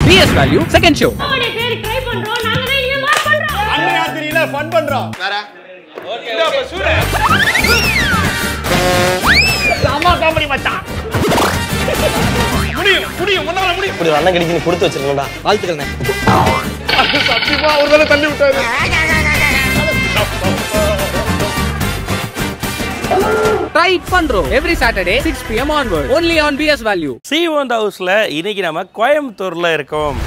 PS value second show அவனை பேரு try பண்றோம் நாங்க தான் இனிமே மார்க் பண்றோம் அன்னை ராத்திரியில ஃபன் பண்றோம் வேற அம்மா காமெடி மச்சான் முடியும் முடியும் உன்னால முடியும் இப்படி ஒரு அண்ணன் கிடைக்கு கொடுத்து வச்சிருக்கா வாழ்த்துக்கள்ண்ணே சத்தியமா ஒரு தடவை தள்ளி விட்டாரு ட்ரை பண்றோம் every Saturday six PM onward only on BS value சி ஓன் ஹவுஸில் இன்னைக்கு நம்ம கோயம்புத்தூரில் இருக்கோம்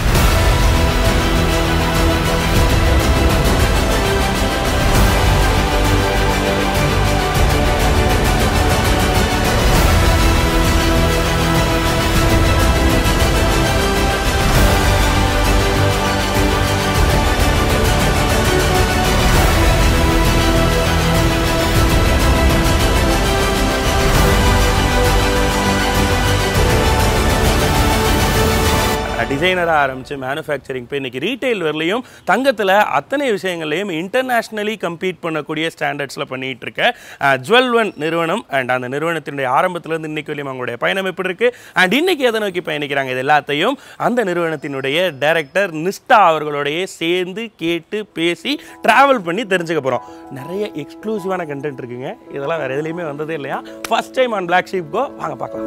டிசைனராக ஆரம்பித்து மேனுஃபேக்சரிங் போய் இன்னைக்கு ரீட்டைல் வரலையும் தங்கத்தில் அத்தனை விஷயங்களையும் இன்டர்நேஷ்னலி கம்பீட் பண்ணக்கூடிய ஸ்டாண்டர்ட்ஸில் பண்ணிகிட்டு இருக்க ஜுவல் ஒன் நிறுவனம் அண்ட் அந்த நிறுவனத்தினுடைய ஆரம்பத்திலேருந்து இன்னைக்கு வரையும் அவங்களுடைய பயணம் எப்படி இருக்குது அண்ட் இன்னைக்கு எதை நோக்கி பயணிக்கிறாங்க இது எல்லாத்தையும் அந்த நிறுவனத்தினுடைய டைரக்டர் நிஷ்டா அவர்களோடையே சேர்ந்து கேட்டு பேசி ட்ராவல் பண்ணி தெரிஞ்சுக்க போகிறோம் நிறைய எக்ஸ்க்ளூசிவான கண்டென்ட் இருக்குங்க இதெல்லாம் வேறு எதுலேயுமே வந்ததே இல்லையா first time on Black Sheep Go வாங்க பார்க்கலாம்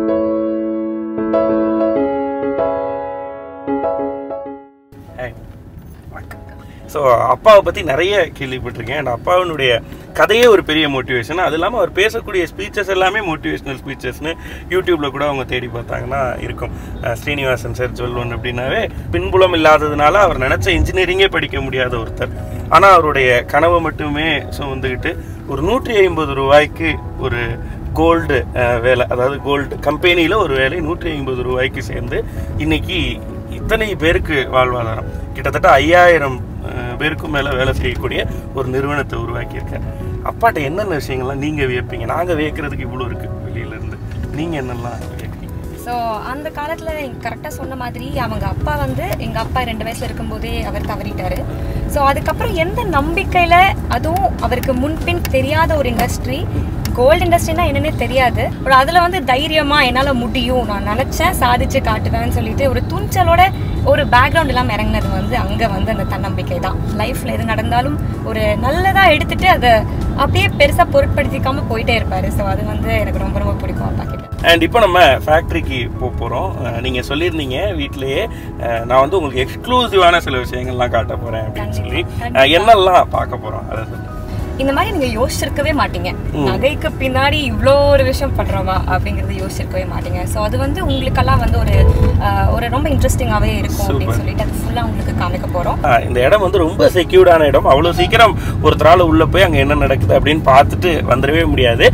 ஸோ அப்பாவை பற்றி நிறைய கேள்விப்பட்டிருக்கேன் அண்ட் அப்பாவினுடைய கதையே ஒரு பெரிய மோட்டிவேஷன் அது இல்லாமல் அவர் பேசக்கூடிய ஸ்பீச்சஸ் எல்லாமே மோட்டிவேஷனல் ஸ்பீச்சஸ்னு யூடியூப்பில் கூட அவங்க தேடி பார்த்தாங்கன்னா இருக்கும் அஹ் ஸ்ரீனிவாசன் சார் சொல்லுவன் அப்படின்னாவே பின்புலம் இல்லாததுனால அவர் நினச்ச இன்ஜினியரிங்கே படிக்க முடியாத ஒருத்தர் ஆனால் அவருடைய கனவை மட்டுமே சுமந்துக்கிட்டு ஒரு நூற்றி ஐம்பது ரூபாய்க்கு ஒரு கோல்டு வேலை அதாவது கோல்டு கம்பெனியில் ஒரு வேலை நூற்றி ஐம்பது ரூபாய்க்கு சேர்ந்து இன்னைக்கு இத்தனை பேருக்கு வாழ்வாதாரம் கிட்டத்தட்ட ஐயாயிரம் அஹ், பேருக்கும் மேலே வேலை செய்யக்கூடிய ஒரு நிறுவனத்தை உருவாக்கியிருக்காரு அப்பாட்ட என்னென்ன விஷயங்கள்லாம் நீங்கள் வியப்பீங்க நாங்கள் வியக்கிறதுக்கு இவ்வளோ இருக்குது வெளியிலேருந்து நீங்கள் என்னெல்லாம் வியப்பீங்க ஸோ அந்த காலத்தில் கரெக்டாக சொன்ன மாதிரி அவங்க அப்பா வந்து எங்கள் அப்பா ரெண்டு வயசில் இருக்கும்போதே அவர் தவறிட்டாரு ஸோ அதுக்கப்புறம் எந்த நம்பிக்கையில் அதுவும் அவருக்கு முன்பின் தெரியாத ஒரு இண்டஸ்ட்ரி கோல்டு இண்டஸ்ட்ரினா என்னன்னே தெரியாது பட் அதில் வந்து தைரியமாக என்னால் முடியும் நான் நினச்சேன் சாதிச்சு காட்டுவேன்னு சொல்லிட்டு ஒரு துணிச்சலோட ஒரு பேக்ரவுண்ட் இல்லாமல் இறங்கினது வந்து அங்கே வந்து அந்த தன்னம்பிக்கை தான் லைஃப்பில் எது நடந்தாலும் ஒரு நல்லதாக எடுத்துட்டு அதை அப்படியே பெருசாக பொருட்படுத்திக்காமல் போயிட்டே இருப்பார் ஸோ அது வந்து எனக்கு ரொம்ப ரொம்ப பிடிக்கும் அப்பா கிட்ட அண்ட் இப்போ நம்ம ஃபேக்ட்ரிக்கு போக போகிறோம் நீங்கள் சொல்லியிருந்தீங்க வீட்டிலேயே அஹ், நான் வந்து உங்களுக்கு எக்ஸ்க்ளூசிவான சில விஷயங்கள்லாம் காட்ட போகிறேன் அப்படின்னு சொல்லி அஹ், என்னெல்லாம் பார்க்க போகிறோம் அதை சொல்லி இந்த மாதிரி நீங்க யோசிச்சிருக்கவே மாட்டீங்க நகைக்கு பின்னாடி இவ்வளோ ஒரு விஷயம் பண்றோமா அப்படிங்கறது யோசிச்சிருக்கவே மாட்டீங்க ஸோ அது வந்து உங்களுக்கெல்லாம் வந்து ஒரு ஆஹ், ஒரு ரொம்ப இன்ட்ரெஸ்டிங்காகவே இருக்கும் அப்படின்னு சொல்லிட்டு அது ஃபுல்லா உங்களுக்கு காமிக்க போறோம் ஆ, இந்த இடம் வந்து ரொம்ப செக்யூர்டான இடம் அவ்வளோ சீக்கிரம் ஒருத்தரால் உள்ள போய் அங்கே என்ன நடக்குது அப்படின்னு பார்த்துட்டு வந்துடவே முடியாது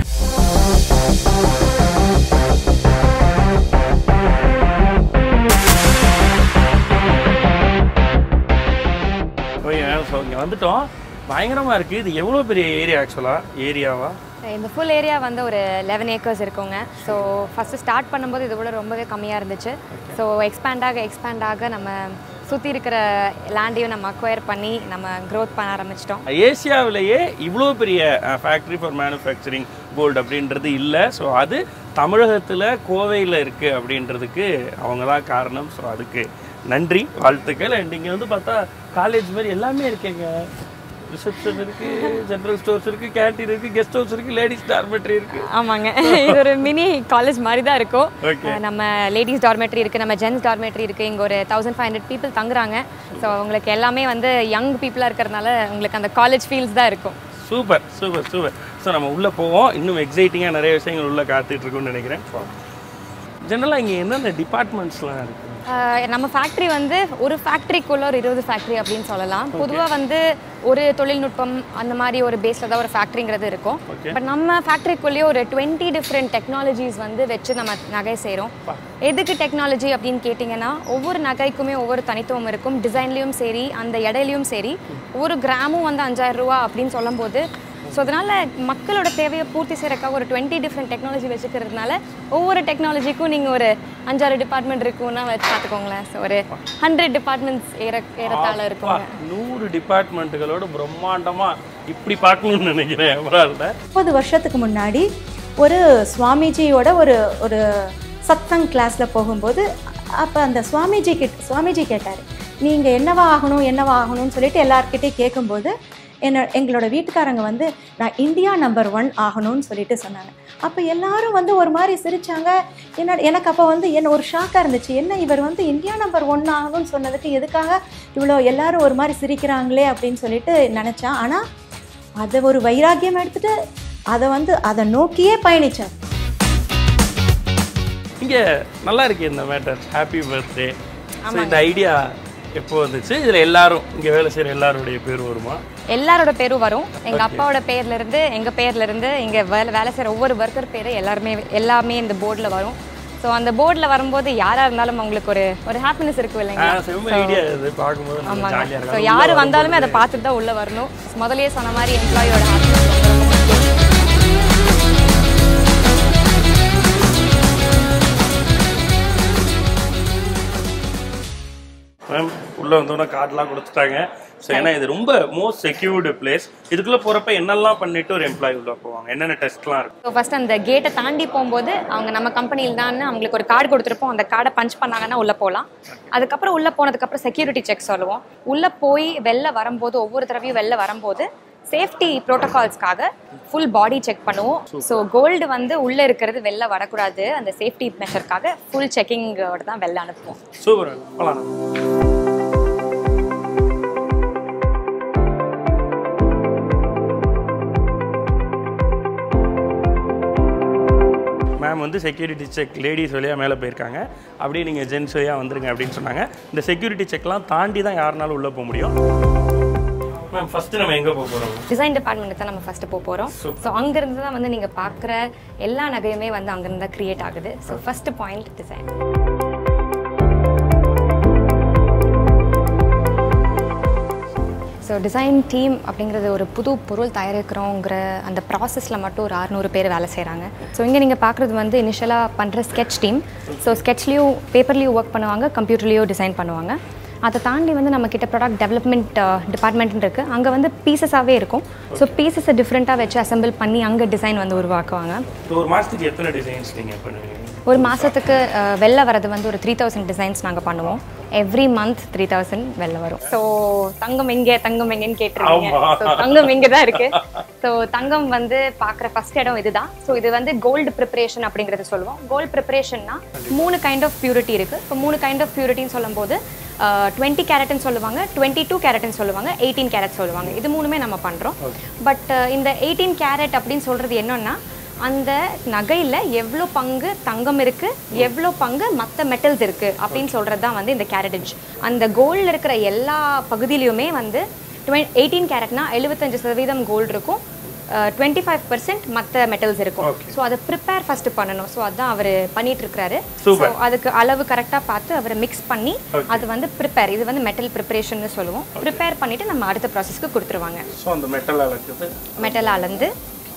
இங்கே வந்துட்டோம் பயங்கரமா இருக்கு இது எவ்வளோ பெரிய ஏரியா ஆக்சுவலா ஏரியாவா இந்த ஃபுல் ஏரியா வந்து ஒரு லெவன் ஏக்கர்ஸ் இருக்குங்க ஸோ ஃபஸ்ட்டு ஸ்டார்ட் பண்ணும்போது இது விட ரொம்பவே கம்மியாக இருந்துச்சு ஸோ எக்ஸ்பேண்ட் ஆக எக்ஸ்பேண்ட் ஆக நம்ம சுற்றி இருக்கிற லேண்டையும் நம்ம அக்வயர் பண்ணி நம்ம க்ரோத் பண்ண ஆரம்பிச்சிட்டோம் ஏசியாவிலேயே இவ்வளோ பெரிய ஃபேக்ட்ரி ஃபார் மேனுஃபேக்சரிங் கோல்டு அப்படின்றது இல்லை ஸோ அது தமிழகத்தில் கோவையில் இருக்குது அப்படின்றதுக்கு அவங்க தான் காரணம் ஸோ அதுக்கு நன்றி வாழ்த்துக்கள் அண்ட் இங்கே வந்து பார்த்தா காலேஜ் மாதிரி எல்லாமே இருக்கேங்க ரிசப்ஷன் இருக்குது ஜென்ரல் ஸ்டோர்ஸ் இருக்குது கேன்டீன் இருக்குது கெஸ்ட் ஹவுஸ் இருக்குது லேடிஸ் டார்மெட்ரி இருக்குது ஆமாங்க இது ஒரு மினி காலேஜ் மாதிரி தான் இருக்கும் Okay. அஹ் நம்ம லேடிஸ் டார்மெட்ரி இருக்குது நம்ம ஜென்ஸ் டார்மெட்ரி இருக்குது இங்கே ஒரு தௌசண்ட் ஃபைவ் ஹண்ட்ரட் பீப்புள் தங்குறாங்க ஸோ உங்களுக்கு எல்லாமே வந்து யங் பீப்புளாக இருக்கிறதுனால உங்களுக்கு அந்த காலேஜ் ஃபீல்ஸ் தான் இருக்கும் சூப்பர் சூப்பர் சூப்பர் ஸோ நம்ம உள்ளே போவோம் இன்னும் எக்ஸைட்டிங்காக நிறைய விஷயங்கள் உள்ளே காத்துட்டு இருக்குன்னு நினைக்கிறேன் ஜென்ரலாக இங்கே என்னென்ன டிபார்ட்மெண்ட்ஸ்லாம் இருக்குது ஆஹ் நம்ம ஃபேக்ட்ரி வந்து ஒரு ஃபேக்ட்ரிக்குள்ள ஒரு இருபது ஃபேக்ட்ரி அப்படின்னு சொல்லலாம் பொதுவாக வந்து ஒரு தொழில்நுட்பம் அந்த மாதிரி ஒரு பேஸில் தான் ஒரு ஃபேக்ட்ரிங்கிறது இருக்கும் Okay. பட் நம்ம ஃபேக்ட்ரிக்குள்ளேயே ஒரு டுவெண்ட்டி டிஃப்ரெண்ட் டெக்னாலஜிஸ் வந்து வச்சு நம்ம நகை செய்கிறோம் எதுக்கு டெக்னாலஜி அப்படின்னு கேட்டிங்கன்னா ஒவ்வொரு நகைக்குமே ஒவ்வொரு தனித்துவம் இருக்கும் டிசைன்லேயும் சரி அந்த எடையிலையும் சரி ஒவ்வொரு கிராமும் வந்து அஞ்சாயிரம் ரூபா அப்படின்னு சொல்லும்போது ஸோ அதனால் மக்களோட தேவையை பூர்த்தி செய்யறதுக்காக ஒரு டுவெண்ட்டி டிஃப்ரெண்ட் டெக்னாலஜி வச்சுக்கிறதுனால ஒவ்வொரு டெக்னாலஜிக்கும் நீங்கள் ஒரு அஞ்சாறு டிபார்ட்மெண்ட் இருக்குன்னா வச்சு பார்த்துக்கோங்களேன் ஸோ ஒரு ஹண்ட்ரட் டிபார்ட்மெண்ட்ஸ் ஏற ஏறத்தாழ இருக்குங்க நூறு டிபார்ட்மெண்ட்டுகளோட பிரம்மாண்டமா இப்படி பார்க்கணும்னு நினைக்கிறேன் எவரால் முப்பது வருஷத்துக்கு முன்னாடி ஒரு சுவாமிஜியோட ஒரு ஒரு சத்தங் கிளாஸில் போகும்போது அப்போ அந்த சுவாமிஜி கிட்ட சுவாமிஜி கேட்டார் நீங்கள் என்னவா ஆகணும் என்னவா ஆகணும்னு சொல்லிட்டு எல்லார்கிட்டையும் கேட்கும்போது என்ன எங்களோட வீட்டுக்காரங்க வந்து நான் இந்தியா நம்பர் ஒன் ஆகணும்னு சொல்லிட்டு சொன்னாங்க அப்போ எல்லாரும் வந்து ஒரு மாதிரி சிரிச்சாங்க என்ன எனக்கு அப்போ வந்து என்ன ஒரு ஷாக்காக இருந்துச்சு என்ன இவர் வந்து இந்தியா நம்பர் ஒன் ஆகணும்னு சொன்னதுக்கு எதுக்காக இவ்வளோ எல்லாரும் ஒரு மாதிரி சிரிக்கிறாங்களே அப்படின்னு சொல்லிட்டு நினச்சேன் ஆனால் அதை ஒரு வைராக்கியம் எடுத்துட்டு அதை வந்து அதை நோக்கியே பயணிச்சார் இங்கே நல்லா இருக்கு இந்த மேட்டர் ஹாப்பி பர்த்டே இந்த ஐடியா எப்போ வந்துச்சு இதில் எல்லாரும் இங்கே வேலை செய்கிற எல்லாருடைய பேர் வருமா எல்லாரோட பேரும் வரும் எங்க அப்பாவோட பேர்ல இருந்து எங்க பேர்ல இருந்து இங்க வேலை வேலை செய்யற ஒவ்வொரு ஒர்க்கர் பேரு எல்லாருமே எல்லாமே இந்த போர்டில் வரும் ஸோ அந்த போர்டில் வரும்போது யாரா இருந்தாலும் அவங்களுக்கு ஒரு ஒரு ஹாப்பினஸ் இருக்கும் ஆ, இல்லைங்களா செம்ம ஐடியா இது பார்க்கும்போது நல்லா ஆமாங்க ஜாலியாக ஸோ இருக்கும் யார் வந்தாலுமே அதை பார்த்துட்டு தான் உள்ள வரணும் முதல்லயே சொன்ன மாதிரி எம்ப்ளாயோட ஹாப்பினஸ் ரொம்ப ரொம்ப முக்கியம் மேம் உள்ளே வந்தோன்னே கார்டெலாம் கொடுத்துட்டாங்க ஸோ ஏன்னா இது ரொம்ப மோஸ்ட் செக்யூர்டு பிளேஸ் இதுக்குள்ளே போகிறப்ப என்னெல்லாம் பண்ணிட்டு ஒரு எம்ப்ளாயி உள்ளே போவாங்க என்னென்ன டெஸ்ட்லாம் இருக்கும் ஸோ ஃபர்ஸ்ட் அந்த கேட்டை தாண்டி போகும்போது அவங்க நம்ம கம்பெனியில் தான் அவங்களுக்கு ஒரு கார்டு கொடுத்துருப்போம் அந்த கார்டை பஞ்ச் பண்ணாங்கன்னா உள்ளே போகலாம் அதுக்கப்புறம் உள்ளே போனதுக்கப்புறம் செக்யூரிட்டி செக் சொல்லுவோம் உள்ளே போய் வெளில வரும்போது ஒவ்வொரு தடவையும் வெளில வரும்போது சேஃப்டி ப்ரோட்டோகால்ஸ்க்காக ஃபுல் பாடி செக் பண்ணுவோம் ஸோ கோல்டு வந்து உள்ளே இருக்கிறது வெளில வரக்கூடாது அந்த சேஃப்டி மெஷருக்காக ஃபுல் செக்கிங்கோட தான் வெளில அனுப்புவோம் சூப்பர் போகலாம் மேம் வந்து செக்யூரிட்டி செக் லேடிஸ் வழியாக மேலே போயிருக்காங்க அப்படியே நீங்கள் ஜென்ஸ் வழியாக வந்துருங்க அப்படின்னு சொன்னாங்க இந்த செக்யூரிட்டி செக்லாம் தாண்டி தான் யாருனாலும் உள்ளே போக முடியும் மேம் ஃபஸ்ட்டு நம்ம எங்கே போக போகிறோம் டிசைன் டிபார்ட்மெண்ட் தான் நம்ம ஃபர்ஸ்ட் போக போகிறோம் ஸோ அங்கேருந்து தான் வந்து நீங்கள் பார்க்குற எல்லா நகையுமே வந்து அங்கேருந்து தான் க்ரியேட் ஆகுது so first point design so design team அப்படிங்கிறது ஒரு புது பொருள் தயாரிக்கிறோங்கிற அந்த ப்ராசஸில் மட்டும் ஒரு அறுநூறு பேர் வேலை செய்கிறாங்க ஸோ இங்கே நீங்கள் பார்க்குறது வந்து இனிஷியலாக பண்ணுற ஸ்கெட்ச் டீம் ஸோ ஸ்கெட்ச்லேயும் பேப்பர்லேயும் ஒர்க் பண்ணுவாங்க கம்ப்யூட்டர்லேயும் டிசைன் பண்ணுவாங்க அதை தாண்டி வந்து நம்ம கிட்ட ப்ராடக்ட் டெவலப்மெண்ட் டிபார்ட்மெண்ட் இருக்குது அங்கே வந்து பீசஸாகவே இருக்கும் ஸோ பீசஸை டிஃப்ரெண்ட்டாக வச்சு அசெம்பிள் பண்ணி அங்கே டிசைன் வந்து உருவாக்குவாங்க ஸோ ஒரு மாதத்துக்கு எத்தனை டிசைன்ஸ் நீங்கள் பண்ணுவீங்க ஒரு மாதத்துக்கு வெளில வரது வந்து ஒரு த்ரீ தௌசண்ட் டிசைன்ஸ் நாங்கள் பண்ணுவோம் எவ்ரி மந்த் த்ரீ தௌசண்ட் வெளில வரும் ஸோ தங்கம் எங்கே தங்கம் எங்கேன்னு கேட்டிருக்கீங்க ஆமா. ஸோ தங்கம் இங்கே தான் இருக்கு ஸோ தங்கம் வந்து பார்க்குற ஃபர்ஸ்ட் இடம் இதுதான் ஸோ இது வந்து கோல்டு ப்ரிப்பரேஷன் அப்படிங்கிறது சொல்லுவோம் கோல்டு ப்ரிப்பரேஷன்னா மூணு கைண்ட் ஆஃப் பியூரிட்டி இருக்கு இப்போ மூணு கைண்ட் ஆஃப் பியூரிட்டின்னு சொல்லும்போது டுவெண்ட்டி கேரட்னு சொல்லுவாங்க டுவெண்ட்டி டூ கேரட்னு சொல்லுவாங்க எயிட்டீன் கேரட் சொல்லுவாங்க இது மூணுமே நம்ம பண்ணுறோம் பட் இந்த எயிட்டீன் கேரட் அப்படின்னு சொல்கிறது என்னன்னா அந்த நகையில் எவ்வளோ பங்கு தங்கம் இருக்கு எவ்வளோ பங்கு மற்ற மெட்டல்ஸ் இருக்கு அப்படின்னு சொல்கிறது தான் வந்து இந்த கேரட்டேஜ் அந்த கோல்டில் இருக்கிற எல்லா பகுதியிலையுமே வந்து டுவெ எயிட்டீன் கேரட்னா எழுபத்தஞ்சு சதவீதம் கோல்டு இருக்கும் டுவெண்ட்டி ஃபைவ் பர்சன்ட் மற்ற மெட்டல்ஸ் இருக்கும் ஸோ அதை ப்ரிப்பேர் ஃபர்ஸ்ட் பண்ணணும் ஸோ அதான் அவர் பண்ணிட்டு இருக்கிறாரு ஸோ Super. அதுக்கு அளவு கரெக்டாக பார்த்து அவரை மிக்ஸ் பண்ணி அது வந்து ப்ரிப்பேர் இது வந்து மெட்டல் ப்ரிப்பரேஷன் சொல்லுவோம் ப்ரிப்பேர் பண்ணிட்டு நம்ம அடுத்த ப்ராசஸ்க்கு கொடுத்துருவாங்க ஸோ அந்த மெட்டல் அளக்குது மெட்டல் அளந்து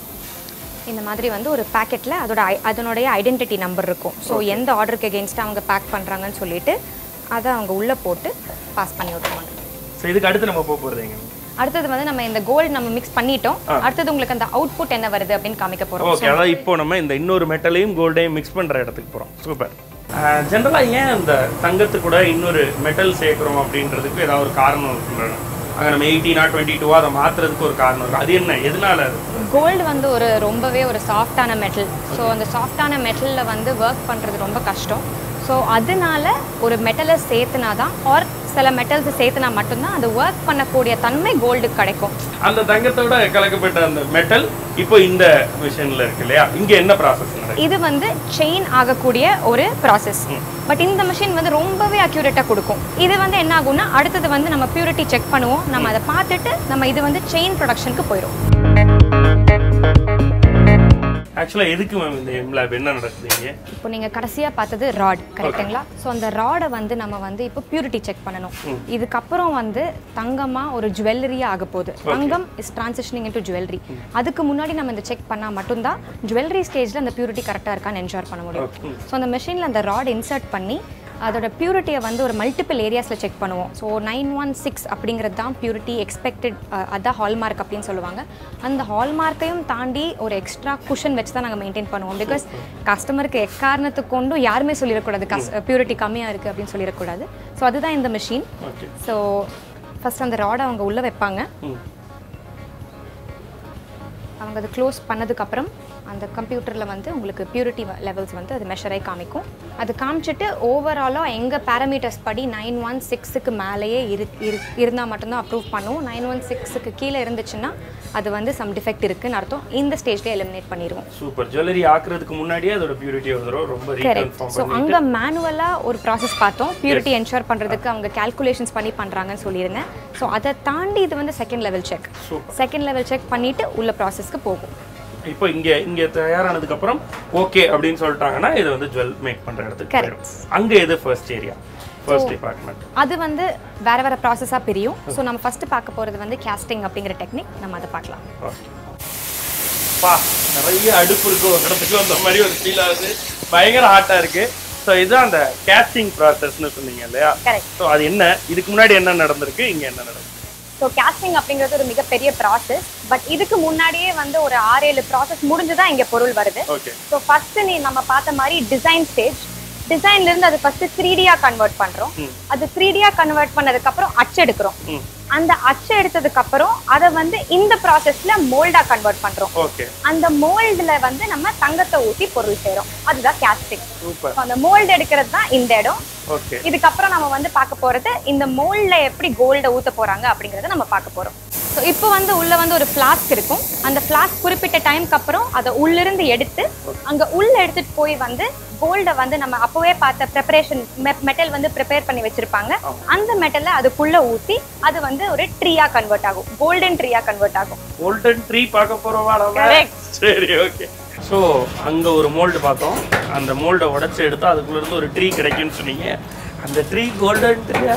இந்த மாதிரி வந்து ஒரு பேக்கெட்டில் அதோட ஐ- அதனுடைய ஐடென்டிட்டி நம்பர் இருக்கும் ஸோ எந்த ஆர்டருக்கு எகென்ஸ்டாக அவங்க பேக் பண்ணுறாங்கன்னு சொல்லிட்டு அதை அவங்க உள்ளே போட்டு பாஸ் பண்ணி விட்டுருவாங்க ஸோ இதுக்கு அடுத்து நம்ம போக போகிறது எங்க அடுத்தது வந்து நம்ம இந்த கோல்டு நம்ம மிக்ஸ் பண்ணிட்டோம் அடுத்தது உங்களுக்கு அந்த அவுட்புட் என்ன வருது அப்படின்னு காமிக்க போகிறோம் ஓகே அதாவது இப்போ நம்ம இந்த இன்னொரு மெட்டலையும் கோல்டையும் மிக்ஸ் பண்ணுற இடத்துக்கு போகிறோம் சூப்பர் ஜென்ரலாக ஏன் இந்த தங்கத்து கூட இன்னொரு மெட்டல் சேர்க்குறோம் அப்படின்றதுக்கு ஏதாவது ஒரு காரணம் இருக்குல்ல அங்கே நம்ம எயிட்டீனா டுவெண்ட்டி டூவா அதை மாற்றுறதுக்கு ஒரு காரணம் இருக்கும் அது என்ன எதனால அது கோல்டு வந்து ஒரு ரொம்பவே ஒரு சாஃப்டான மெட்டல் ஸோ அந்த சாஃப்டான மெட்டலில் வந்து ஒர்க் பண்ணுறது ரொம்ப கஷ்டம் ஸோ அதனால ஒரு மெட்டலை சேர்த்துனா தான் ஆர் சில மெட்டல்ஸ் சேர்த்துனா மட்டும்தான் அது ஒர்க் பண்ணக்கூடிய தன்மை கோல்டுக்கு கிடைக்கும் அந்த தங்கத்தோட கலக்கப்பட்ட அந்த மெட்டல் இப்போ இந்த மிஷினில் இருக்கு இல்லையா இங்கே என்ன ப்ராசஸ் நடக்குது இது வந்து செயின் ஆகக்கூடிய ஒரு ப்ராசஸ் பட் இந்த மிஷின் வந்து ரொம்பவே அக்யூரேட்டாக கொடுக்கும் இது வந்து என்ன ஆகும்னா அடுத்தது வந்து நம்ம பியூரிட்டி செக் பண்ணுவோம் நம்ம அதை பார்த்துட்டு நம்ம இது வந்து செயின் ப்ரொடக்ஷனுக்கு போயிடும் ஆக்சுவலாக எதுக்கு மேம் இந்த எம்லாப் என்ன நடக்குது இங்கே இப்போ நீங்க கடைசியா பார்த்தது ராட் கரெக்ட்டுங்களா ஸோ அந்த ராடை வந்து நம்ம வந்து இப்போ பியூரிட்டி செக் பண்ணணும் இதுக்கப்புறம் வந்து தங்கமா ஒரு ஜுவல்லரியா ஆக போகுது தங்கம் இஸ் டிரான்சிஷனிங் இன்டு ஜுவல்லரி அதுக்கு முன்னாடி நம்ம இந்த செக் பண்ணா மட்டும்தான் ஜுவல்லரி ஸ்டேஜ்ல அந்த பியூரிட்டி கரெக்டா இருக்கான்னு என்ஷோர் பண்ண முடியும் ஸோ அந்த மெஷின்ல அந்த ராட் இன்சர்ட் பண்ணி அதோட பியூரிட்டியை வந்து ஒரு மல்டிபிள் ஏரியாஸில் செக் பண்ணுவோம் ஸோ நைன் ஒன் சிக்ஸ் அப்படிங்கிறது தான் பியூரிட்டி எக்ஸ்பெக்டட் அதான் ஹால்மார்க் அப்படின்னு சொல்லுவாங்க அந்த ஹால்மார்க்கையும் தாண்டி ஒரு எக்ஸ்ட்ரா குஷன் வச்சு தான் நாங்கள் மெயின்டைன் பண்ணுவோம் பிகாஸ் கஸ்டமருக்கு எக்காரணத்துக்கு கொண்டும் யாருமே சொல்லிடக்கூடாது கஸ் பியூரிட்டி கம்மியாக இருக்குது அப்படின்னு சொல்லிடக்கூடாது ஸோ அதுதான் இந்த மிஷின் ஓகே ஸோ ஃபஸ்ட் அந்த ராடை அவங்க உள்ளே வைப்பாங்க ம் அவங்க அது க்ளோஸ் பண்ணதுக்கப்புறம் அந்த கம்ப்யூட்டரில் வந்து உங்களுக்கு பியூரிட்டி லெவல்ஸ் வந்து அது மெஷர் ஆகி காமிக்கும் அது காமிச்சிட்டு ஓவராலாக எங்கள் பேராமீட்டர்ஸ் படி நைன் ஒன் சிக்ஸுக்கு மேலேயே இரு இருந்தால் மட்டும்தான் அப்ரூவ் பண்ணுவோம் நைன் ஒன் சிக்ஸுக்கு கீழே இருந்துச்சுன்னா அது வந்து சம் டிஃபெக்ட் இருக்குன்னு அர்த்தம் இந்த ஸ்டேஜ்லேயே எலிமினேட் பண்ணிடுவோம் சூப்பர் ஜுவல்லரி ஆக்குறதுக்கு முன்னாடியே அதோட பியூரிட்டி வந்துடும் ரொம்ப கரெக்ட் ரீகன்ஃபார்ம் ஸோ பண்ணிட்டு அங்கே மேனுவலாக ஒரு ப்ராசஸ் பார்த்தோம் பியூரிட்டி என்ஷூர் பண்ணுறதுக்கு அவங்க கால்குலேஷன்ஸ் பண்ணி பண்ணுறாங்கன்னு சொல்லியிருந்தேன் ஸோ அதை தாண்டி இது வந்து second level check Super. Second level check பண்ணிவிட்டு உள்ள ப்ராசஸ்க்கு போகும் இப்போ இங்க இங்க தயாரானதுக்கு அப்புறம் ஓகே அப்படின்னு சொல்லிட்டாங்கன்னா இது வந்து ஜுவல் மேக் பண்ற இடத்துக்கு Correct. போயிடும் அங்க எது ஃபர்ஸ்ட் ஏரியா ஃபர்ஸ்ட் டிபார்ட்மெண்ட் அது வந்து வேற வேற ப்ராசஸாக பிரியும் ஸோ நம்ம ஃபர்ஸ்ட் பார்க்க போகிறது வந்து கேஸ்டிங் அப்படிங்கிற டெக்னிக் நம்ம அதை பார்க்கலாம் ஓகே பா நிறைய அடுப்பு இருக்கு ஒரு இடத்துக்கு வந்த மாதிரி ஒரு ஃபீல் ஆகுது பயங்கர ஹாட்டா இருக்கு ஸோ இதுதான் அந்த கேஸ்டிங் ப்ராசஸ்னு சொன்னீங்க இல்லையா Correct. ஸோ அது என்ன இதுக்கு முன்னாடி என்ன நடந்திருக்கு இங்க என்ன நடந்திருக்கு ஸோ கேஸ்டிங் அப்படிங்கிறது ஒரு மிகப்பெரிய ப்ராசஸ் பட் இதுக்கு முன்னாடியே வந்து ஒரு ஆறு ஏழு ப்ராசஸ் முடிஞ்சு தான் இங்கே பொருள் வருது ஓகே ஸோ ஃபர்ஸ்ட் நீ நம்ம பார்த்த மாதிரி டிசைன் ஸ்டேஜ் டிசைன்ல இருந்து அது ஃபர்ஸ்ட் த்ரீ டியா கன்வெர்ட் பண்றோம் அது த்ரீ டியா கன்வெர்ட் பண்ணதுக்கு அப்புறம் அச்செடுக்கிறோம் ம். அந்த அச்சு எடுத்ததுக்கு அப்புறம் அதை வந்து இந்த ப்ராசஸ்ல மோல்டா கன்வெர்ட் பண்றோம் ஓகே அந்த மோல்டுல வந்து நம்ம தங்கத்தை ஊத்தி பொருள் செய்றோம் அதுதான் கேஸ்டிங் சூப்பர் அந்த மோல்டு எடுக்கிறது தான் இந்த இடம் ஓகே இதுக்கப்புறம் நம்ம வந்து பார்க்க போறது இந்த மோல்ட்ல எப்படி கோல்டை ஊத்த போறாங்க அப்படிங்கறத நம்ம பார்க்க போறோம் ஸோ இப்போ வந்து உள்ள வந்து ஒரு ஃப்ளாஸ்க் இருக்கும் அந்த ஃப்ளாஸ்க் குறிப்பிட்ட டைம்க்கு அப்புறம் அதை உள்ளிருந்து எடுத்து அங்க உள்ள எடுத்துட்டு போய் வந்து கோல்டை வந்து நம்ம அப்பவே பார்த்த ப்ரிப்பரேஷன் மெட்டல் வந்து ப்ரிப்பேர் பண்ணி வச்சிருப்பாங்க அந்த மெட்டலை அதுக்குள்ள ஊத்தி அது வந்து ஒரு ட்ரீயா கன்வெர்ட் ஆகும் கோல்டன் ட்ரீயா கன்வெர்ட் ஆகும் கோல்டன் ட்ரீ பார்க்க போறோமா நம்ம Correct. சரி ஓகே ஸோ அங்க ஒரு மோல்டு பார்த்தோம் அந்த மோல்டை உடைச்சு எடுத்தா அதுக்குள்ள இருந்து ஒரு ட்ரீ கிடைக்கும்னு சொன்னீங்க அந்த ட்ரீ கோல்டன் ட்ரீயா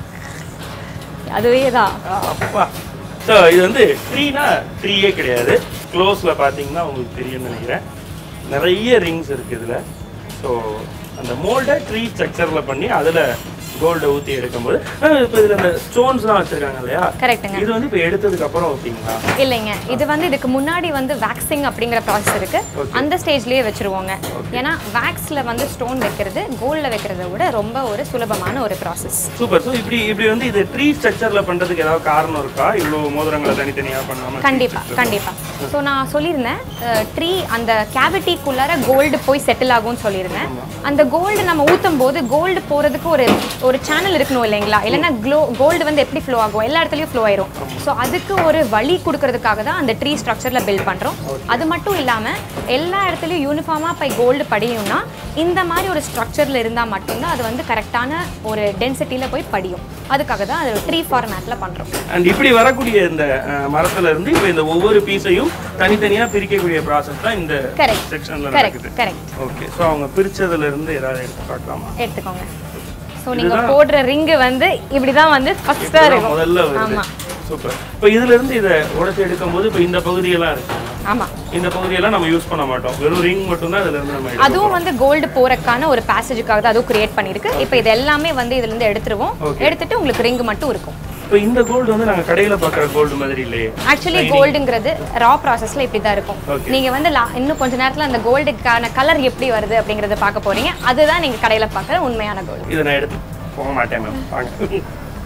அதுவே தான் அப்பா ஸோ இது வந்து ட்ரீனா ட்ரீயே கிடையாது க்ளோஸில் பார்த்தீங்கன்னா உங்களுக்கு தெரியும்னு நினைக்கிறேன் நிறைய ரிங்ஸ் இருக்கு இதில் ஸோ அந்த மோல்டை ட்ரீ ஸ்ட்ரக்சரில் பண்ணி அதில் கோல்டை ஊற்றி எடுக்கும்போது இப்போ இதில் அந்த ஸ்டோன்ஸ்லாம் வச்சுருக்காங்க இல்லையா கரெக்ட்டுங்க இது வந்து இப்போ எடுத்ததுக்கு அப்புறம் ஓகேங்களா இல்லைங்க இது வந்து இதுக்கு முன்னாடி வந்து வேக்சிங் அப்படிங்கிற ப்ராசஸ் இருக்கு அந்த ஸ்டேஜ்லயே வச்சிருவோங்க ஏன்னா வேக்ஸ்ல வந்து ஸ்டோன் வைக்கிறது கோல்ட்ல வைக்கிறத விட ரொம்ப ஒரு சுலபமான ஒரு ப்ராசஸ் சூப்பர் ஸோ இப்படி இப்படி வந்து இது ட்ரீ ஸ்ட்ரக்சரில் பண்ணுறதுக்கு ஏதாவது காரணம் இருக்கா இவ்வளோ மோதிரங்களை தனித்தனியாக பண்ணாமல் கண்டிப்பா கண்டிப்பா ஸோ நான் சொல்லியிருந்தேன் ட்ரீ அந்த கேவிட்டிக்குள்ளார கோல்டு போய் செட்டில் ஆகும்னு சொல்லியிருந்தேன் அந்த கோல்டு நம்ம ஊத்தும் போது கோல்டு போறதுக்கு ஒரு ஒரு சேனல் இருக்கணும் இல்லைங்களா இல்லைன்னா க்ளோ கோல்டு வந்து எப்படி ஃப்ளோ ஆகும் எல்லா இடத்துலயும் ஃப்ளோ ஆயிரும் ஸோ அதுக்கு ஒரு வழி கொடுக்கறதுக்காக தான் அந்த ட்ரீ ஸ்ட்ரக்சர்ல பில்ட் பண்றோம் அது மட்டும் இல்லாம எல்லா இடத்துலயும் யூனிஃபார்மா போய் கோல்டு படியும்னா இந்த மாதிரி ஒரு ஸ்ட்ரக்சர்ல இருந்தா மட்டும்தான் அது வந்து கரெக்டான ஒரு டென்சிட்டியில போய் படியும் அதுக்காக தான் அது ட்ரீ ஃபார்மேட்ல பண்றோம் அண்ட் இப்படி வரக்கூடிய இந்த அஹ், மரத்துல இருந்து இப்போ இந்த ஒவ்வொரு பீஸையும் தனித்தனியா பிரிக்கக்கூடிய ப்ராசஸ் தான் இந்த Correct. செக்ஷன்ல கரெக்ட் நடக்குது கரெக்ட் ஓகே ஸோ அவங்க பிரிச்சதுல இருந்து ஏதாவது எடுத்து பார்க்கலாமா எடுத்துக்கோங்க ஸோ நீங்க இதுதான். போடுற ரிங்கு வந்து இப்படிதான் வந்து ஃபர்ஸ்டா இதுதான் இருக்கும் முதல்ல வருது ஆமா சூப்பர் இப்போ இதுல இருந்து இதை உடைச்சு எடுக்கும்போது இப்போ இந்த பகுதியெல்லாம் இருக்கு ஆமா இந்த பகுதியெல்லாம் நம்ம யூஸ் பண்ண மாட்டோம் வெறும் ரிங் மட்டும் தான் இதுல இருந்து நம்ம எடுக்க அதுவும் வந்து கோல்டு போறதுக்கான ஒரு பேசேஜுக்காக தான் அதுவும் கிரியேட் பண்ணிருக்கு இப்போ இது எல்லாமே வந்து இதுல இருந்து எடுத்துருவோம் Okay. எடுத்துட்டு உங்களுக்கு ரிங் மட்டும் இருக்கும் இப்போ இந்த கோல்டு வந்து நாங்க கடையில பார்க்குற கோல்டு மாதிரி இல்லையே ஆக்சுவலி கோல்டுங்கிறது ரா ப்ராசஸ்ல இப்படி தான் இருக்கும் Okay. நீங்க வந்து la- இன்னும் கொஞ்ச நேரத்துல அந்த கோல்டுக்கான கலர் எப்படி வருது அப்படிங்கறத பார்க்க போறீங்க அதுதான் நீங்க கடையில பார்க்குற உண்மையான கோல்டு இதை நான் எடுத்து போக மாட்டேன் மேம் வாங்க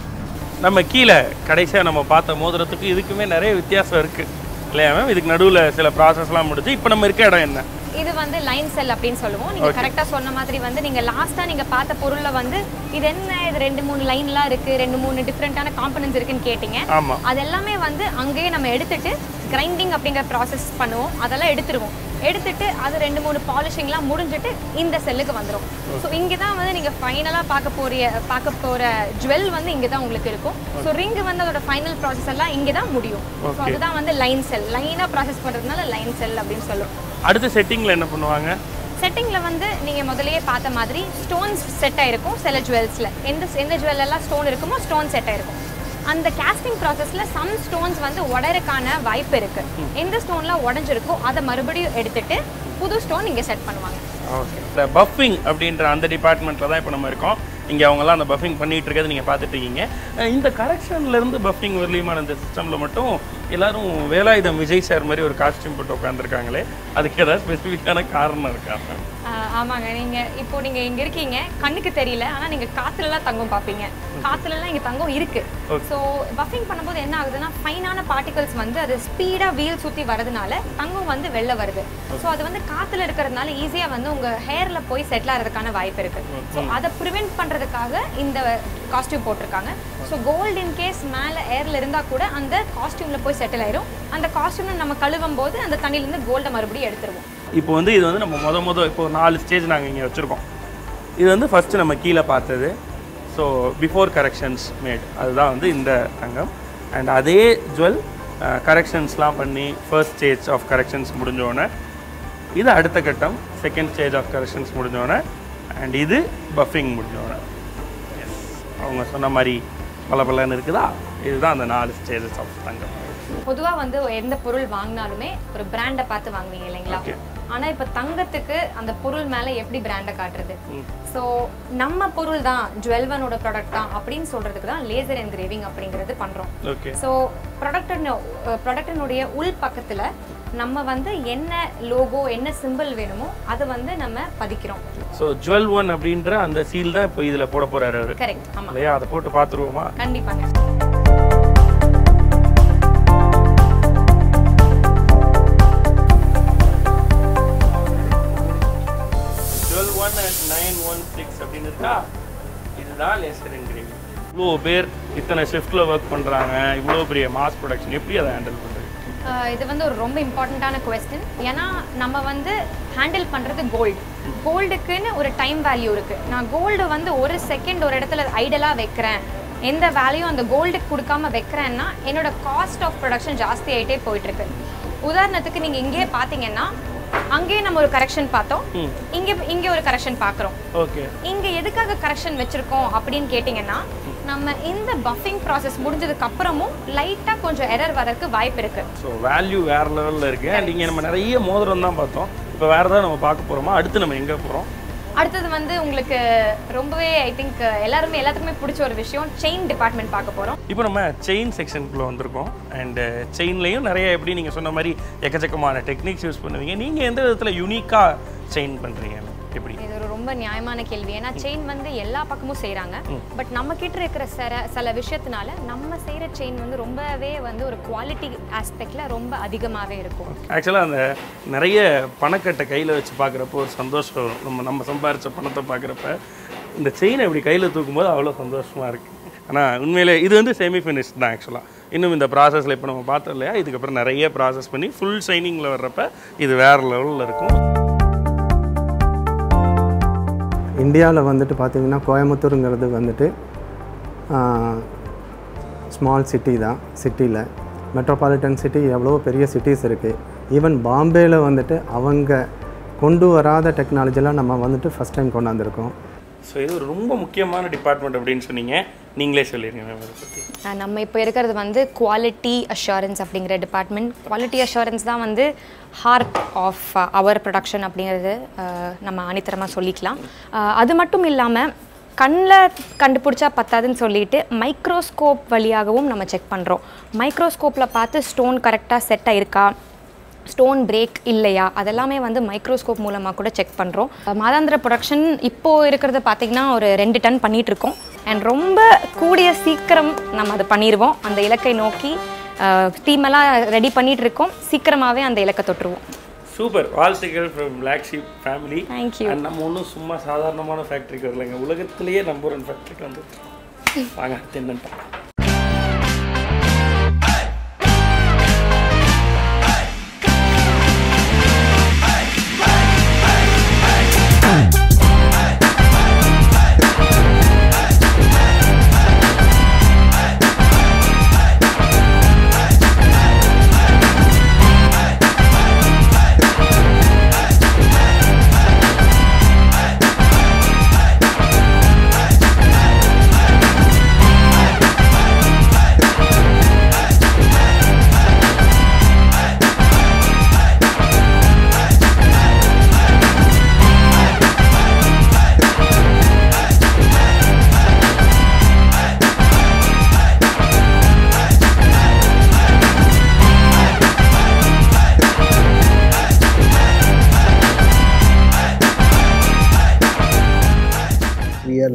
நம்ம கீழே கடைசியாக நம்ம பார்த்த மோதிரத்துக்கு இதுக்குமே நிறைய வித்தியாசம் இருக்கு இல்லையா மேம் இதுக்கு நடுவில் சில ப்ராசஸ்லாம் முடிச்சு இப்போ நம்ம இருக்க இடம் என்ன இது வந்து லைன் செல் அப்படின்னு சொல்லுவோம் நீங்க கரெக்டா சொன்ன மாதிரி வந்து நீங்க லாஸ்டா நீங்க பார்த்த பொருள்ல வந்து இது என்ன இது ரெண்டு மூணு லைன்லாம் இருக்கு ரெண்டு மூணு டிஃப்ரெண்டான காம்பனன்ஸ் இருக்குன்னு கேட்டீங்க ஆமா அது எல்லாமே வந்து அங்கேயே நம்ம எடுத்துட்டு கிரைண்டிங் அப்படிங்கிற ப்ராசஸ் பண்ணுவோம் அதெல்லாம் எடுத்துருவோம் எடுத்துட்டு அது ரெண்டு மூணு பாலிஷிங்லாம் முடிஞ்சிட்டு இந்த செல்லுக்கு வந்துடும் ஸோ இங்கே தான் வந்து நீங்கள் ஃபைனலாக பார்க்க போறிய பார்க்க போகிற ஜுவல் வந்து இங்கே தான் உங்களுக்கு இருக்கும் ஸோ ரிங்கு வந்து அதோட ஃபைனல் ப்ராசஸ் எல்லாம் இங்கே தான் முடியும் ஸோ அதுதான் வந்து லைன் செல் லைனாக ப்ராசஸ் பண்ணுறதுனால லைன் செல் அப்படின்னு சொல்லுவோம் அடுத்த செட்டிங்கில் என்ன பண்ணுவாங்க செட்டிங்கில் வந்து நீங்கள் முதல்லயே பார்த்த மாதிரி ஸ்டோன்ஸ் செட் ஆயிருக்கும் சில ஜுவல்ஸில் எந்த எந்த ஜுவல் எல்லாம் ஸ்டோன் இருக்குமோ ஸ்டோன் செட் ஆயிருக்கும் அந்த கேஸ்டிங் ப்ராசஸில் சம் ஸ்டோன்ஸ் வந்து உடையறதுக்கான வாய்ப்பு இருக்கு எந்த ஸ்டோன்லாம் உடஞ்சிருக்கோ அதை மறுபடியும் எடுத்துட்டு புது ஸ்டோன் இங்கே செட் பண்ணுவாங்க ஓகே இந்த பஃபிங் அப்படின்ற அந்த டிபார்ட்மெண்ட்டில் தான் இப்போ நம்ம இருக்கோம் இங்கே அவங்கெல்லாம் அந்த பஃபிங் பண்ணிட்டு இருக்கிறது நீங்கள் பார்த்துட்டு இருக்கீங்க அஹ் இந்த கரெக்ஷன்லேருந்து பஃபிங் வரலியுமான இந்த சிஸ்டமில் மட்டும் எல்லாரும் வேலாயுதம் விஜய் சார் மாதிரி ஒரு காஸ்டியூம் போட்டு உட்காந்துருக்காங்களே அதுக்கு ஏதாவது ஸ்பெசிஃபிக்கான காரணம் இருக்கா ஆஹ் ஆமாங்க நீங்க இப்போ நீங்க இங்க இருக்கீங்க கண்ணுக்கு தெரியல ஆனா நீங்க காத்துலலாம் தங்கம் பார்ப்பீங்க காத்துலலாம் இங்க தங்கம் இருக்கு ஸோ பஃபிங் பண்ணும்போது என்ன ஆகுதுன்னா ஃபைனான பார்ட்டிகல்ஸ் வந்து அது ஸ்பீடா வீல் சுத்தி வரதுனால தங்கம் வந்து வெளில வருது ஸோ அது வந்து காத்துல இருக்கிறதுனால ஈஸியா வந்து உங்க ஹேர்ல போய் செட்டில் ஆகிறதுக்கான வாய்ப்பு இருக்கு ஸோ அதை ப்ரிவென்ட் பண்றதுக்காக இந்த காஸ்டியூம் போட்டிருக்காங்க ஸோ கோல்டு இன் கேஸ் மேலே ஏர்ல இருந்தா கூட அந்த காஸ்டியூம்ல போய் செட்டில் ஆயிரும் அந்த காஸ்டியூம்ல நம்ம கழுவும் போது அந்த தண்ணியிலேருந்து கோல்டை மறுபடியும் எடுத்துருவோம் இப்போ வந்து இது வந்து நம்ம முத முத இப்போ ஒரு நாலு ஸ்டேஜ் நாங்கள் இங்கே வச்சுருக்கோம் இது வந்து ஃபஸ்ட்டு நம்ம கீழே பார்த்தது ஸோ பிஃபோர் கரெக்ஷன்ஸ் மேட் அதுதான் வந்து இந்த தங்கம் அண்ட் அதே ஜுவல் கரெக்ஷன்ஸ்லாம் பண்ணி ஃபர்ஸ்ட் ஸ்டேஜ் ஆஃப் கரெக்ஷன்ஸ் முடிஞ்சோடனே இது அடுத்த கட்டம் செகண்ட் ஸ்டேஜ் ஆஃப் கரெக்ஷன்ஸ் முடிஞ்சோடனே அண்ட் இது பஃபிங் முடிஞ்சோடனே எஸ் அவங்க சொன்ன மாதிரி பல பலன்னு இருக்குதா இதுதான் அந்த நாலு ஸ்டேஜஸ் ஆஃப் தங்கம் பொதுவா வந்து எந்த பொருள் வாங்கினாலுமே ஒரு பிராண்டை பார்த்து வாங்குவீங்க இல்லைங்களா Okay. ஆனா இப்ப தங்கத்துக்கு அந்த பொருள் மேல எப்படி பிராண்டை காட்டுறது ஸோ நம்ம பொருள் தான் ஜுவல்வனோட ப்ராடக்ட் தான் அப்படின்னு சொல்றதுக்கு தான் லேசர் என்கிரேவிங் அப்படிங்கிறது பண்றோம் ஓகே ஸோ ப்ராடக்ட் ப்ராடக்டினுடைய உள் பக்கத்துல நம்ம வந்து என்ன லோகோ என்ன சிம்பிள் வேணுமோ அதை வந்து நம்ம பதிக்கிறோம் ஸோ ஜுவல் ஒன் அப்படின்ற அந்த சீல் தான் இப்போ இதில் போட போகிறாரு அவர் கரெக்ட் ஆமா இல்லையா அதை போட்டு பார்த்துருவோமா கண்டிப்பாங்க twelve one and nine one six அப்படின்னு இருக்கா இதுதான் லேசர் என்கிரேவிங் இவ்வளோ பேர் இத்தனை ஷிஃப்ட்டில் ஒர்க் பண்ணுறாங்க இவ்வளோ பெரிய மாஸ் ப்ரொடக்ஷன் எப்படி அதை ஹேண்டில் பண்ணுறது ஆஹ் இது வந்து ஒரு ரொம்ப இம்பார்ட்டண்ட்டான கொஸ்டின் ஏன்னா நம்ம வந்து ஹேண்டில் பண்ணுறது கோல்டு கோல்டுக்குன்னு ஒரு டைம் வேல்யூ இருக்குது நான் கோல்டு வந்து ஒரு செகண்ட் ஒரு இடத்துல ஐடலாக வைக்கிறேன் எந்த வேல்யூ அந்த கோல்டுக்கு கொடுக்காம வைக்கிறேன்னா என்னோட காஸ்ட் ஆஃப் ப்ரொடக்ஷன் ஜாஸ்தி ஆகிட்டே போயிட்டுருக்கு உதாரணத்துக்கு நீங்கள் இங்கேயே பார்த்தீங்கன்னா அங்கேயே நம்ம ஒரு கரெக்ஷன் பார்த்தோம் இங்கே இங்கே ஒரு கரெக்ஷன் பார்க்குறோம் ஓகே இங்க எதுக்காக கரெக்ஷன் வச்சிருக்கோம் அப்படின்னு கேட்டிங்கன்னா நம்ம இந்த பஃபிங் ப்ராசஸ் முடிஞ்சதுக்கு அப்புறமும் லைட்டா கொஞ்சம் எரர் வரதுக்கு வாய்ப்பு இருக்கு ஸோ வேல்யூ வேறு லெவலில் இருக்குது அண்ட் இங்கே நம்ம நிறைய மோதிரம் தான் பார்த்தோம் இப்போ வேறு ஏதாவது நம்ம பார்க்க போகிறோமா அடுத்து நம்ம எங்கே போகிறோம் அடுத்தது வந்து உங்களுக்கு ரொம்பவே ஐ திங்க் எல்லாருமே எல்லாத்துக்குமே பிடிச்ச ஒரு விஷயம் செயின் டிபார்ட்மெண்ட் பார்க்க போறோம் இப்போ நம்ம செயின் செக்ஷனுக்குள்ளே வந்திருக்கோம் அண்டு செயின்லேயும் நிறைய எப்படி நீங்கள் சொன்ன மாதிரி எக்கச்சக்கமான டெக்னிக்ஸ் யூஸ் பண்ணுவீங்க நீங்கள் எந்த விதத்தில் யூனிக்காக செயின் பண்ணுறீங்க எப்படி இது ஒரு ரொம்ப நியாயமான கேள்வி ஏன்னா செயின் வந்து எல்லா பக்கமும் செய்றாங்க பட் நம்ம கிட்ட இருக்கிற சில சில விஷயத்தினால நம்ம செய்யற செயின் வந்து ரொம்பவே வந்து ஒரு குவாலிட்டி ஆஸ்பெக்ட்ல ரொம்ப அதிகமாவே இருக்கும் ஆக்சுவலாக அந்த நிறைய பணக்கட்டை கையில் வச்சு பார்க்குறப்போ ஒரு சந்தோஷம் வரும் நம்ம நம்ம சம்பாரித்த பணத்தை பார்க்குறப்ப இந்த செயினை இப்படி கையில் தூக்கும்போது அவ்வளோ சந்தோஷமாக இருக்குது ஆனால் உண்மையிலே இது வந்து செமி ஃபினிஷ் தான் ஆக்சுவலாக இன்னும் இந்த ப்ராசஸில் இப்போ நம்ம பார்த்தோம் இல்லையா இதுக்கப்புறம் நிறைய ப்ராசஸ் பண்ணி ஃபுல் ஷைனிங்கில் வர்றப்ப இது வேறு லெவலில் இருக்கும் இந்தியாவில் வந்துட்டு பார்த்திங்கன்னா கோயம்புத்தூருங்கிறது வந்துட்டு ஸ்மால் சிட்டி தான் சிட்டியில் மெட்ரோபாலிட்டன் சிட்டி எவ்வளோ பெரிய சிட்டிஸ் இருக்குது ஈவன் பாம்பேயில் வந்துட்டு அவங்க கொண்டு வராத டெக்னாலஜிலாம் நம்ம வந்துட்டு ஃபஸ்ட் டைம் கொண்டாந்துருக்கோம் ஸோ இது ஒரு ரொம்ப முக்கியமான டிபார்ட்மெண்ட் அப்படின்னு சொன்னீங்க நீங்களே சொல்லிடுங்க மேம் அதை பற்றி அஹ் நம்ம இப்போ இருக்கிறது வந்து குவாலிட்டி அஷூரன்ஸ் அப்படிங்கிற டிபார்ட்மெண்ட் குவாலிட்டி அஷூரன்ஸ் தான் வந்து ஹார்ட் ஆஃப் அவர் ப்ரொடக்ஷன் அப்படிங்கிறது அஹ், நம்ம அனித்தரமாக சொல்லிக்கலாம் அஹ், அது மட்டும் இல்லாமல் கண்ணில் கண்டுபிடிச்சா பத்தாதுன்னு சொல்லிட்டு மைக்ரோஸ்கோப் வழியாகவும் நம்ம செக் பண்ணுறோம் மைக்ரோஸ்கோப்பில் பார்த்து ஸ்டோன் கரெக்டாக செட் ஆயிருக்கா ஸ்டோன் பிரேக் இல்லையா அதெல்லாமே வந்து மைக்ரோஸ்கோப் மூலமாக கூட செக் பண்ணுறோம் மாதாந்திர ப்ரொடக்ஷன் இப்போது இருக்கிறத பார்த்திங்கன்னா ஒரு ரெண்டு டன் பண்ணிட்டு இருக்கோம் அண்ட் ரொம்ப கூடிய சீக்கிரம் நம்ம அதை பண்ணிடுவோம் அந்த இலக்கை நோக்கி டீமெல்லாம் ரெடி பண்ணிட்டு இருக்கோம் சீக்கிரமாகவே அந்த இலக்கை தொட்டுருவோம் சூப்பர் வாழ்த்துக்கள் from Black Sheep family Thank you. And நம்ம ஒன்றும் சும்மா சாதாரணமான ஃபேக்ட்ரிக்கு வரலைங்க உலகத்திலேயே நம்பர் ஒன் ஃபேக்ட்ரிக்கு வந்து வாங்க தின்னட்டா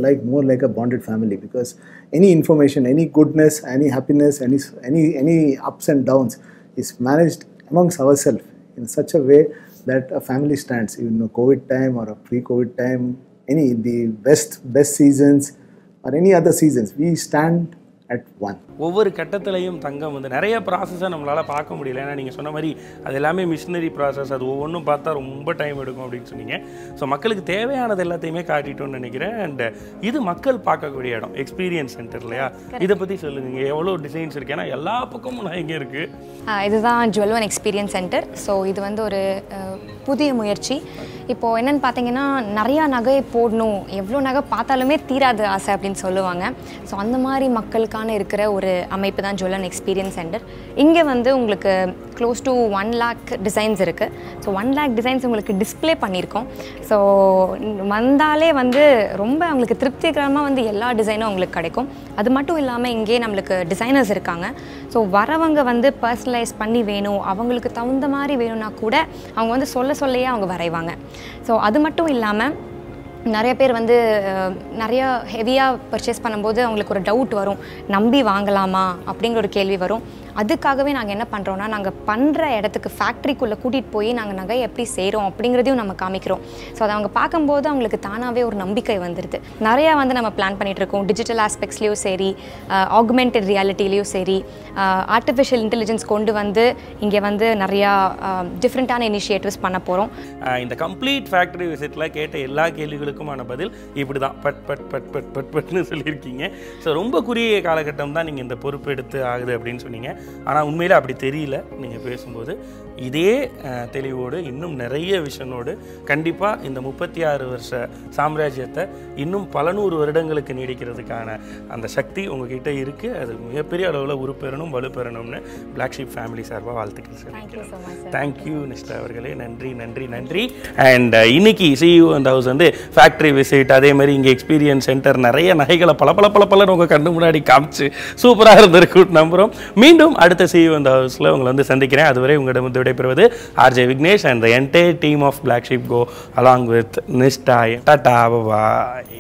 like more like a bonded family because any information, any goodness, any happiness, any any any ups and downs is managed amongst ourselves in such a way that a family stands. Even in COVID time or a pre-COVID time, any the best best seasons or any other seasons, we stand at one. ஒவ்வொரு கட்டத்திலையும் தங்கம் வந்து நிறைய ப்ராசஸை நம்மளால் பார்க்க முடியல ஏன்னா நீங்கள் சொன்ன மாதிரி அது எல்லாமே மிஷினரி ப்ராசஸ் அது ஒவ்வொன்றும் பார்த்தா ரொம்ப டைம் எடுக்கும் அப்படின்னு சொன்னீங்க ஸோ மக்களுக்கு தேவையானது எல்லாத்தையுமே காட்டிட்டோம்னு நினைக்கிறேன் அண்ட் இது மக்கள் பார்க்கக்கூடிய இடம் எக்ஸ்பீரியன்ஸ் சென்டர் இல்லையா இதை பற்றி சொல்லுங்க எவ்வளோ டிசைன்ஸ் இருக்கு ஏன்னா எல்லா பக்கமும் நான் இங்கே இருக்குது ஆஹ் இதுதான் ஜுவல்வன் எக்ஸ்பீரியன்ஸ் சென்டர் ஸோ இது வந்து ஒரு அஹ், புதிய முயற்சி இப்போது என்னென்னு பார்த்தீங்கன்னா நிறையா நகை போடணும் எவ்வளோ நகை பார்த்தாலுமே தீராது ஆசை அப்படின்னு சொல்லுவாங்க ஸோ அந்த மாதிரி மக்களுக்கான இருக்கிற ஒரு அமைப்பு தான் ஜுவல்லன் எக்ஸ்பீரியன்ஸ் சென்டர் இங்கே வந்து உங்களுக்கு close to one lakh designs இருக்குது ஸோ ஒன் லேக் டிசைன்ஸ் உங்களுக்கு டிஸ்ப்ளே பண்ணியிருக்கோம் ஸோ வந்தாலே வந்து ரொம்ப அவங்களுக்கு திருப்திகரமாக வந்து எல்லா டிசைனும் அவங்களுக்கு கிடைக்கும் அது மட்டும் இல்லாமல் இங்கே நம்மளுக்கு டிசைனர்ஸ் இருக்காங்க ஸோ வரவங்க வந்து பர்சனலைஸ் பண்ணி வேணும் அவங்களுக்கு தகுந்த மாதிரி வேணும்னா கூட அவங்க வந்து சொல்ல சொல்லையே அவங்க வரைவாங்க ஸோ அது மட்டும் இல்லாமல் நிறைய பேர் வந்து அஹ், நிறைய ஹெவியாக பர்ச்சேஸ் பண்ணும்போது அவங்களுக்கு ஒரு டவுட் வரும் நம்பி வாங்கலாமா அப்படிங்கிற ஒரு கேள்வி வரும் அதுக்காகவே நாங்கள் என்ன பண்ணுறோன்னா நாங்கள் பண்ணுற இடத்துக்கு ஃபேக்ட்ரிக்குள்ளே கூட்டிகிட்டு போய் நாங்கள் நகை எப்படி செய்கிறோம் அப்படிங்கிறதையும் நம்ம காமிக்கிறோம் ஸோ அதை அவங்க பார்க்கும்போது அவங்களுக்கு தானாகவே ஒரு நம்பிக்கை வந்துடுது நிறையா வந்து நம்ம பிளான் பண்ணிகிட்ருக்கோம் டிஜிட்டல் ஆஸ்பெக்ட்ஸ்லேயும் சரி ஆகுமெண்டட் ரியாலிட்டிலையும் சரி ஆர்டிஃபிஷியல் இன்டெலிஜென்ஸ் கொண்டு வந்து இங்கே வந்து நிறையா டிஃப்ரெண்ட்டான இனிஷியேட்டிவ்ஸ் பண்ண போகிறோம் ஆஹ் இந்த கம்ப்ளீட் ஃபேக்டரி விசிட்டில் கேட்ட எல்லா கேள்விகளுக்குமான பதில் இப்படி தான் but but but but but பட்னு சொல்லியிருக்கீங்க ஸோ ரொம்ப குறுகிய காலகட்டம் தான் நீங்கள் இந்த பொறுப்பு எடுத்து ஆகுது அப்படின்னு சொன்னீங்க ஆனால் உண்மையில் அப்படி தெரியல நீங்கள் பேசும்போது இதே ஆஹ், தெளிவோடு இன்னும் நிறைய விஷனோடு கண்டிப்பாக இந்த முப்பத்தி ஆறு வருஷ சாம்ராஜ்யத்தை இன்னும் பல நூறு வருடங்களுக்கு நீடிக்கிறதுக்கான அந்த சக்தி உங்ககிட்ட இருக்குது அது மிகப்பெரிய அளவில் உருப்பெறணும் வலுப்பெறணும்னு பிளாக் ஷீப் ஃபேமிலி சார்பாக வாழ்த்துக்கள் சொல்லிக்கிறேன் தேங்க்யூ நிஷ்டா அவர்களே நன்றி நன்றி நன்றி அண்ட் இன்னைக்கு சிஇஓ அந்த ஹவுஸ் வந்து ஃபேக்ட்ரி விசிட் அதே மாதிரி இங்கே எக்ஸ்பீரியன்ஸ் சென்டர் நிறைய நகைகளை பல பல பல பல உங்கள் கண்ணு முன்னாடி காமிச்சு சூப்பராக இருந்திருக்கு நம்புகிறோம் மீண்டும் அடுத்த சிஇஓ அந்த ஹவுஸில் உங்களை வந்து சந்திக்கிறேன் அதுவரை உங்களிடம் வந்து விடைபெறுவது RJ Vignesh and the entire team of Black Sheep Go along with Nishta tata bye